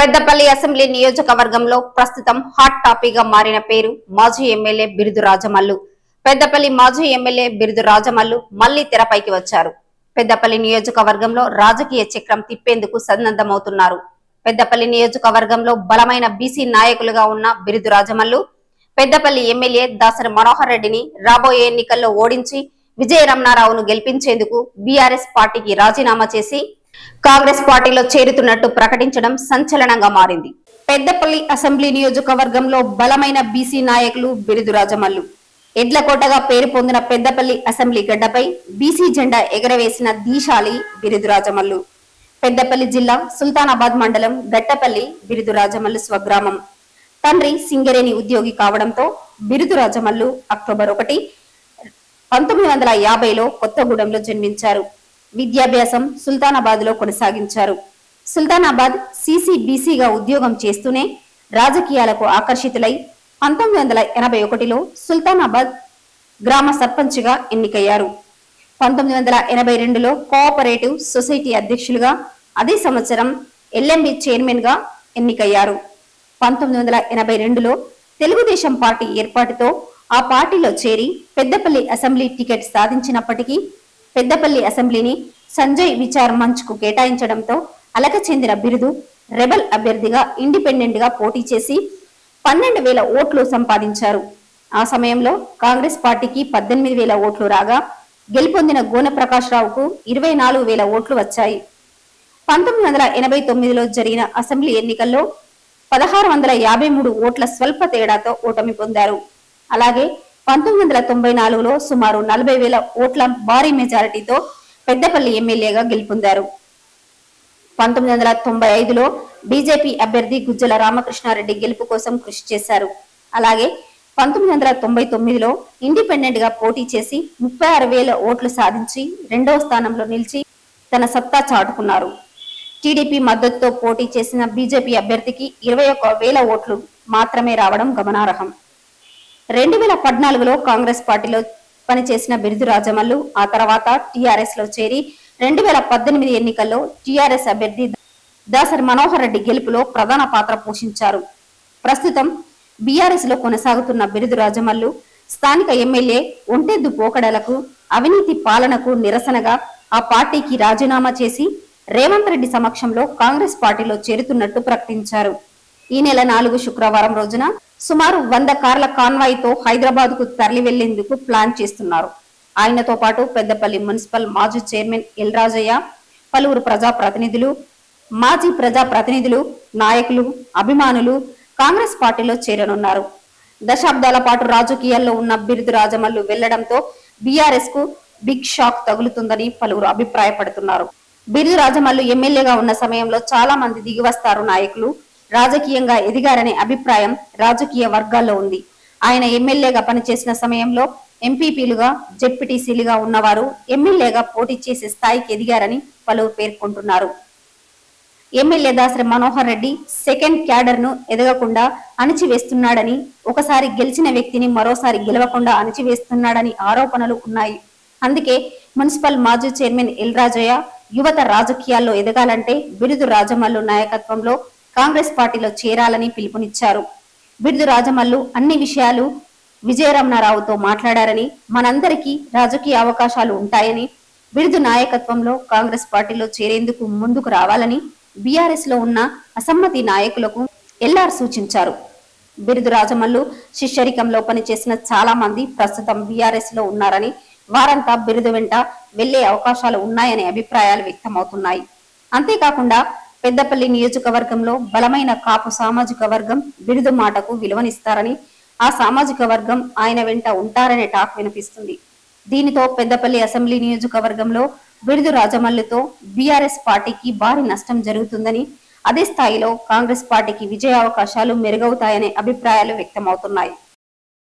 Peddapalli assembly నియోజకవర్గంలో ప్రస్తుతం hot topic గా మారిన పేరు మాజీ ఎమ్మెల్యే బిరుదు రాజమల్లు పెద్దపల్లి మాజీ ఎమ్మెల్యే బిరుదు రాజమల్లు మళ్లీ తెరపైకి వచ్చారు పెద్దపల్లి నియోజకవర్గంలో రాజకీయ చక్రం తిప్పేందుకు సన్నద్ధమవుతున్నారు పెద్దపల్లి నియోజకవర్గంలో బలమైన బీసీ నాయకులుగా ఉన్న బిరుదు రాజమల్లు పెద్దపల్లి ఎమ్మెల్యే దాసరి మనోహర్ రెడ్డిని రాబోయే ఎన్నికల్లో ఓడించి విజయ రమణారావును గెలిపించేందుకు బీఆర్ఎస్ పార్టీకి రాజీనామా చేసి కాంగ్రెస్ పార్టీలో చేరుతున్నట్టు ప్రకటించడం సంచలనంగా మారింది పెద్దపల్లి అసెంబ్లీ నియోజకవర్గంలో బలమైన బీసీ నాయకులు బిరుదు రాజమల్లు ఎడ్లకోటగా పేరు పొందిన పెద్దపల్లి అసెంబ్లీ గడ్డపై బీసీ జెండా ఎగరవేసిన దీశాలి బిరుదు రాజమల్లు పెద్దపల్లి జిల్లా సుల్తానాబాద్ మండలం గట్టపల్లి బిరుదు రాజమల్లు స్వగ్రామం తండ్రి సింగరేణి ఉద్యోగి కావడంతో బిరుదు రాజమల్లు అక్టోబర్ ఒకటి పంతొమ్మిది వందల యాభైలో కొత్తగూడెంలో జన్మించారు విద్యాభ్యాసం సుల్తానాబాద్ లో కొనసాగించారు సుల్తానాబాద్ సిసిబిసిగా ఉద్యోగం చేస్తూనే రాజకీయాలకు ఆకర్షితులై పంతొమ్మిది వందల ఎనభై ఒకటిలో సుల్తానాబాద్ గ్రామ సర్పంచ్గా ఎన్నికయ్యారు పంతొమ్మిది వందల ఎనభై రెండులో కోఆపరేటివ్ సొసైటీ అధ్యక్షులుగా అదే సంవత్సరం ఎల్ఎంబి చైర్మన్ గా ఎన్నికయ్యారు పంతొమ్మిది వందల ఎనభై రెండులో తెలుగుదేశం పార్టీ ఏర్పాటుతో ఆ పార్టీలో చేరి పెద్దపల్లి అసెంబ్లీ టికెట్ సాధించినప్పటికీ పెద్దపల్లి అసెంబ్లీని సంజయ్ విచార్ మంచ్ కు కేటాయించడంతో అలక చెందిన బిరుదు రెబల్ అభ్యర్థిగా ఇండిపెండెంట్ గా పోటీ చేసి పన్నెండు వేల ఓట్లు సంపాదించారు ఆ సమయంలో కాంగ్రెస్ పార్టీకి పద్దెనిమిది వేల ఓట్లు రాగా గెలుపొందిన గోనె ప్రకాష్ రావుకు ఇరవై నాలుగు వేల ఓట్లు వచ్చాయి పంతొమ్మిది వందల ఎనభై తొమ్మిదిలో జరిగిన అసెంబ్లీ ఎన్నికల్లో పదహారు వందల యాభై మూడు ఓట్ల స్వల్ప తేడాతో ఓటమి పొందారు అలాగే పంతొమ్మిది వందల తొంభై నాలుగులో సుమారు నలభై వేల ఓట్ల భారీ మెజారిటీతో పెద్దపల్లి ఎమ్మెల్యేగా గెలుపొందారు పంతొమ్మిది వందల తొంభై ఐదులో బీజేపీ అభ్యర్థి గుజ్జల రామకృష్ణారెడ్డి గెలుపు కోసం కృషి చేశారు అలాగే పంతొమ్మిది వందల తొంభై తొమ్మిదిలో ఇండిపెండెంట్ గా పోటీ చేసి ముప్పై ఆరు వేల ఓట్లు సాధించి రెండవ స్థానంలో నిలిచి తన సత్తా చాటుకున్నారు టీడీపీ మద్దతుతో పోటీ చేసిన బీజేపీ అభ్యర్థికి ఇరవై ఒక్క వేల ఓట్లు మాత్రమే రావడం గమనార్హం రెండు వేల పద్నాలుగులో కాంగ్రెస్ పార్టీలో పనిచేసిన బిరుదు రాజమల్లు ఆ తర్వాత టీఆర్ఎస్ లో చేరి రెండు వేల పద్దెనిమిది ఎన్నికల్లో టీఆర్ఎస్ అభ్యర్థి దాసరి మనోహర్ రెడ్డి గెలుపులో ప్రధాన పాత్ర పోషించారు ప్రస్తుతం బీఆర్ఎస్ లో కొనసాగుతున్న బిరుదు రాజమల్లు స్థానిక ఎమ్మెల్యే ఒంటెద్దు పోకడలకు అవినీతి పాలనకు నిరసనగా ఆ పార్టీకి రాజీనామా చేసి రేవంత్ రెడ్డి సమక్షంలో కాంగ్రెస్ పార్టీలో చేరుతున్నట్టు ప్రకటించారు ఈ నెల నాలుగు శుక్రవారం రోజున సుమారు వంద కార్ల కాన్వాయ్ తో హైదరాబాద్ కు తరలి వెళ్లేందుకు ప్లాన్ చేస్తున్నారు ఆయనతో పాటు పెద్దపల్లి మున్సిపల్ మాజీ చైర్మన్ ఎల్ రాజయ్య పలువురు ప్రజా ప్రతినిధులు మాజీ ప్రజా ప్రతినిధులు నాయకులు అభిమానులు కాంగ్రెస్ పార్టీలో చేరనున్నారు దశాబ్దాల పాటు రాజకీయాల్లో ఉన్న బిరుదు రాజమల్లు వెళ్లడంతో బీఆర్ఎస్ కు బిగ్ షాక్ తగులుతుందని పలువురు అభిప్రాయపడుతున్నారు బిరుదు రాజమల్లు ఎమ్మెల్యేగా ఉన్న సమయంలో చాలా మంది దిగివస్తారు నాయకులు రాజకీయంగా ఎదిగారనే అభిప్రాయం రాజకీయ వర్గాల్లో ఉంది ఆయన ఎమ్మెల్యేగా పనిచేసిన సమయంలో ఎంపీపీలుగా జెడ్పీటీసీలుగా ఉన్నవారు ఎమ్మెల్యేగా పోటీ చేసే స్థాయికి ఎదిగారని పలువురు పేర్కొంటున్నారు MLA Dasari Manohar Reddy second cadre ను ఎదగకుండా అణిచివేస్తున్నాడని ఒకసారి గెలిచిన వ్యక్తిని మరోసారి గెలవకుండా అణిచివేస్తున్నాడని ఆరోపణలు ఉన్నాయి అందుకే మున్సిపల్ మాజీ చైర్మన్ ఎల్ రాజయ్య యువత రాజకీయాల్లో ఎదగాలంటే బిరుదు రాజమల్లు నాయకత్వంలో కాంగ్రెస్ పార్టీలో చేరాలని పిలుపునిచ్చారు బిరుదు రాజమల్లు అన్ని విషయాలు విజయరమణారావుతో మాట్లాడారని మనందరికీ రాజకీయ అవకాశాలు ఉంటాయని బిరుదు నాయకత్వంలో కాంగ్రెస్ పార్టీలో చేరేందుకు ముందుకు రావాలని బీఆర్ఎస్ లో ఉన్న అసమ్మతి నాయకులకు ఎల్ఆర్ సూచించారు బిరుదు రాజమల్లు శిష్యరికంలో పనిచేసిన చాలా మంది ప్రస్తుతం బీఆర్ఎస్ లో ఉన్నారని వారంతా బిరుదు వెంట వెళ్లే అవకాశాలు ఉన్నాయనే అభిప్రాయాలు వ్యక్తమవుతున్నాయి అంతేకాకుండా పెద్దపల్లి నియోజకవర్గంలో బలమైన కాపు సామాజిక వర్గం బిరుదు మాటకు విలువనిస్తారని ఆ సామాజిక వర్గం ఆయన వెంట ఉంటారనే టాక్ వినిపిస్తుంది దీనితో పెద్దపల్లి అసెంబ్లీ నియోజకవర్గంలో బిరుదు రాజమల్లుతో బీఆర్ఎస్ పార్టీకి భారీ నష్టం జరుగుతుందని అదే స్థాయిలో కాంగ్రెస్ పార్టీకి విజయావకాశాలు మెరుగవుతాయనే అభిప్రాయాలు వ్యక్తమవుతున్నాయి